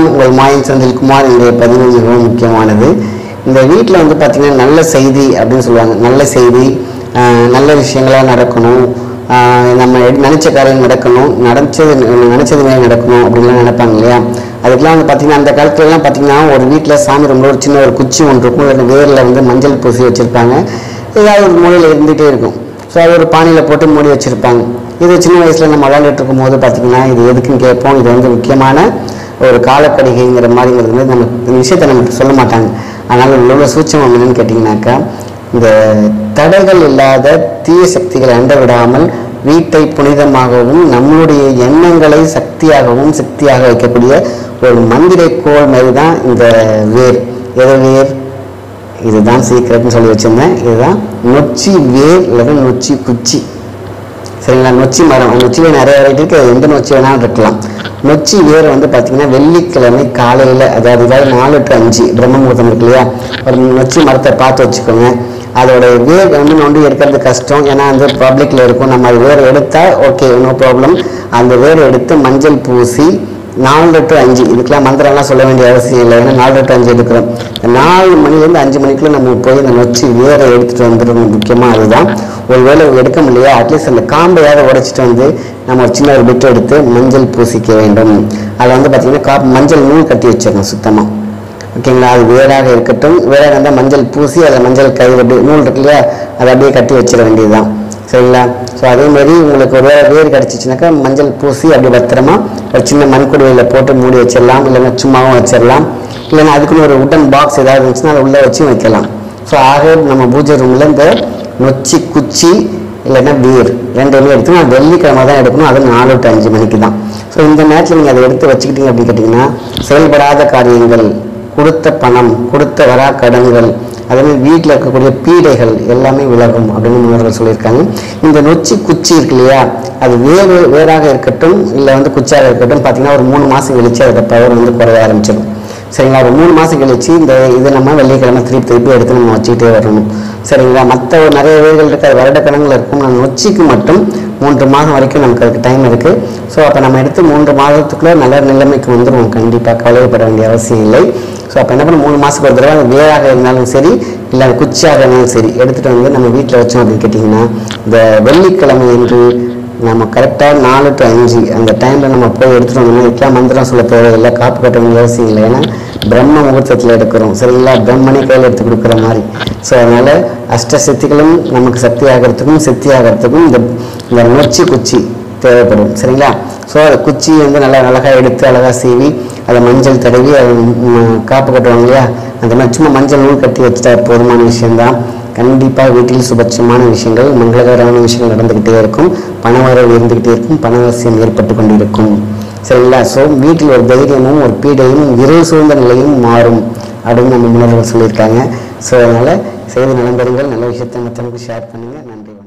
வணக்கம் உங்கள் மாயன் செந்தில் குமார் இன்றைய பதிவு மிகவும் முக்கியமானது இந்த வீட்டில் வந்து பார்த்திங்கன்னா நல்ல செய்தி அப்படின்னு சொல்லுவாங்க நல்ல செய்தி ஆஹ், நல்ல விஷயங்களாக நடக்கணும் ஆஹ், நம்ம எடு- நினைச்ச காரியம் நடக்கணும் நினச்சது நினச்சது மாதிரி நடக்கணும் அப்படின்லாம் நினைப்பாங்க இல்லையா அதுக்கெல்லாம் வந்து பார்த்திங்கன்னா அந்த காலத்துலலாம் பார்த்திங்கன்னா ஒரு வீட்டில் சாமி ரொம்ப ஒரு சின்ன ஒரு குச்சி ஒன்று இருக்கும் அதில் வேரில் வந்து மஞ்சள் பூசி வச்சுருப்பாங்க ஏதாவது ஒரு மூலையில் இருந்துகிட்டே இருக்கும் ஸோ அது ஒரு பானையில் போட்டு மூடி வச்சுருப்பாங்க இது சின்ன வயசில் நம்ம விளையாண்டுட்டு இருக்கும்போது பார்த்திங்கன்னா இது எதுக்குன்னு கேட்போம் இது வந்து முக்கியமான ஒரு காலக்கடிகைங்கிற மாதிரிங்கிறது வந்து நம்ம இந்த விஷயத்தை நமக்கு சொல்ல மாட்டாங்க அதனால் உள்ள சூட்சமம் என்னன்னு கேட்டிங்கனாக்கா இந்த தடைகள் இல்லாத தீய சக்திகளை அண்ட விடாமல் வீட்டை புனிதமாகவும் நம்மளுடைய எண்ணங்களை சக்தியாகவும் சக்தியாக வைக்கக்கூடிய ஒரு மந்திரை கோல் மாதிரி தான் இந்த வேர் எது வேர் இதுதான் சீக்கிரட்னு சொல்லி வச்சிருந்தேன் இதுதான் நொச்சி வேர் இல்லைன்னா நொச்சி குச்சி சரிங்களா நொச்சி மரம் நொச்சியில் நிறைய வெரைட்டி இருக்குது அது எந்த நொச்சி வேணாலும் இருக்கலாம் நொச்சி வேர் வந்து பார்த்தீங்கன்னா வெள்ளிக்கிழமை காலையில் அதாவது இதாவது நாலு டு அஞ்சு பிரம்ம முகூர்த்தம் இருக்கு இல்லையா ஒரு நொச்சி மரத்தை பார்த்து வச்சுக்கோங்க அதோட வேர் வந்து நொண்டி எடுக்கிறது கஷ்டம் ஏன்னா வந்து பப்ளிக்கில் இருக்கும் நம்ம அது வேர் எடுத்தால் ஓகே நோ ப்ராப்ளம் அந்த வேர் எடுத்து மஞ்சள் பூசி நாலு டு அஞ்சு இதுக்கெல்லாம் மந்திரம்லாம் சொல்ல வேண்டிய அவசியம் இல்லை ஏன்னா நாலு டு அஞ்சு எடுக்கிறோம் இந்த நாலு மணிலேருந்து அஞ்சு மணிக்குள்ள நம்ம போய் இந்த நொச்சி வேரை எடுத்துகிட்டு வந்துடணும் முக்கியமாக அதுதான் ஒரு வேளை எடுக்க முடியலையா அட்லீஸ்ட் அந்த காம்பையாவது உடைச்சிட்டு வந்து நம்ம ஒரு சின்ன ஒரு பிட் எடுத்து மஞ்சள் பூசிக்க வேண்டும் அதில் வந்து பார்த்தீங்கன்னா காப் மஞ்சள் நூல் கட்டி வச்சிடணும் சுத்தமாக ஓகேங்களா அது வேறாக இருக்கட்டும் வேறாக இருந்தால் மஞ்சள் பூசி அதில் மஞ்சள் கயிறு அப்படியே நூல் இருக்கு இல்லையா அதை அப்படியே கட்டி வச்சிட வேண்டியதுதான் சரிங்களா ஸோ அதே மாதிரி உங்களுக்கு ஒரு வேளை வேர் கிடச்சிச்சுனாக்கா மஞ்சள் பூசி அப்படி பத்திரமா ஒரு சின்ன மண்குடுவையில் போட்டு மூடி வச்சிடலாம் இல்லைன்னா சும்மாவும் வச்சிடலாம் இல்லைன்னா அதுக்குன்னு ஒரு உட்டன் பாக்ஸ் ஏதாவது இருந்துச்சுன்னா அதை உள்ளே வச்சு வைக்கலாம் ஸோ ஆக நம்ம பூஜை ரூமில் இந்த நொச்சி குச்சி இல்லைன்னா வேர் ரெண்டுமே எடுத்து நான் வெள்ளிக்கிழமை தான் எடுக்கணும் அது நாலு டு அஞ்சு மணிக்கு தான் ஸோ இந்த நேரத்தில் நீங்கள் அதை எடுத்து வச்சுக்கிட்டீங்க அப்படின்னு கேட்டிங்கன்னா செயல்படாத காரியங்கள் கொடுத்த பணம் கொடுத்த வரா கடன்கள் அதே மாதிரி வீட்டில் இருக்கக்கூடிய பீடைகள் எல்லாமே விலகும் அப்படின்னு முன்னோர்கள் சொல்லியிருக்காங்க இந்த நொச்சி குச்சி இருக்கு இல்லையா அது வேறு வேறாக இருக்கட்டும் இல்லை வந்து குச்சியாக இருக்கட்டும் பார்த்தீங்கன்னா ஒரு மூணு மாதம் கழிச்சு அதோட பவர் வந்து குறைய ஆரம்பிச்சிடும் சரிங்களா ஒரு மூணு மாதம் கழிச்சு இந்த இது நம்ம வெள்ளிக்கிழமை திருப்பி திருப்பி எடுத்து நம்ம வச்சுக்கிட்டே வரணும் சரிங்களா மற்ற நிறைய வேர்கள் இருக்குது அது வருடக்கணங்கில் இருக்கும் நம்ம நொச்சிக்கு மட்டும் மூன்று மாதம் வரைக்கும் நமக்கு அதுக்கு டைம் இருக்குது ஸோ அப்போ நம்ம எடுத்து மூன்று மாதத்துக்குள்ளே நல்ல நிலைமைக்கு வந்துடுவோம் கண்டிப்பாக கவலைப்பட வேண்டிய அவசியம் இல்லை ஸோ அப்போ என்ன பண்ண மூணு மாதத்துக்கு ஒரு தடவை அது வேராக இருந்தாலும் சரி இல்லை அது குச்சியாக இருந்தாலும் சரி எடுத்துகிட்டு வந்து நம்ம வீட்டில் வச்சோம் அப்படின்னு கேட்டிங்கன்னா இந்த வெள்ளிக்கிழமை என்று நம்ம கரெக்டாக நாலு டு அஞ்சு அந்த டைமில் நம்ம போய் எடுத்துகிட்டு வந்தோம்னா இதுக்கெல்லாம் மந்திரம் சொல்ல தேவையில்லை காப்பு கட்ட வேண்டிய அவசியம் இல்லை ஏன்னா பிரம்ம முகூர்த்தத்தில் எடுக்கிறோம் சரிங்களா பிரம்மனே கையில் எடுத்து கொடுக்குற மாதிரி ஸோ அதனால் அஷ்ட சித்திகளும் நமக்கு சக்தி ஆகிறதுக்கும் சித்தி ஆகிறதுக்கும் இந்த இந்த நொச்சி குச்சி தேவைப்படும் சரிங்களா ஸோ அந்த குச்சி வந்து நல்லா அழகாக எடுத்து அழகாக சீவி அதை மஞ்சள் தடவி அதை ம், காப்பு கட்டுவாங்க இல்லையா அந்த மாதிரி சும்மா மஞ்சள் நூல் கட்டி வச்சுட்டா போதுமான விஷயம்தான் கண்டிப்பாக வீட்டில் சுபட்சமான விஷயங்கள் மங்களகரமான விஷயங்கள் நடந்துக்கிட்டே இருக்கும் பணவரவு இருந்துக்கிட்டே இருக்கும் பணவசியம் ஏற்பட்டு கொண்டிருக்கும் சரிங்களா ஸோ வீட்டில் ஒரு தைரியமும் ஒரு பீடையும் இருள் சூழ்ந்த நிலையும் மாறும் அப்படின்னு நம்ம முன்னோர்கள் சொல்லியிருக்காங்க ஸோ அதனால் செய்து நலம்பெறுங்கள் நல்ல விஷயத்தை மற்றவங்களுக்கு ஷேர் பண்ணுங்கள் நன்றி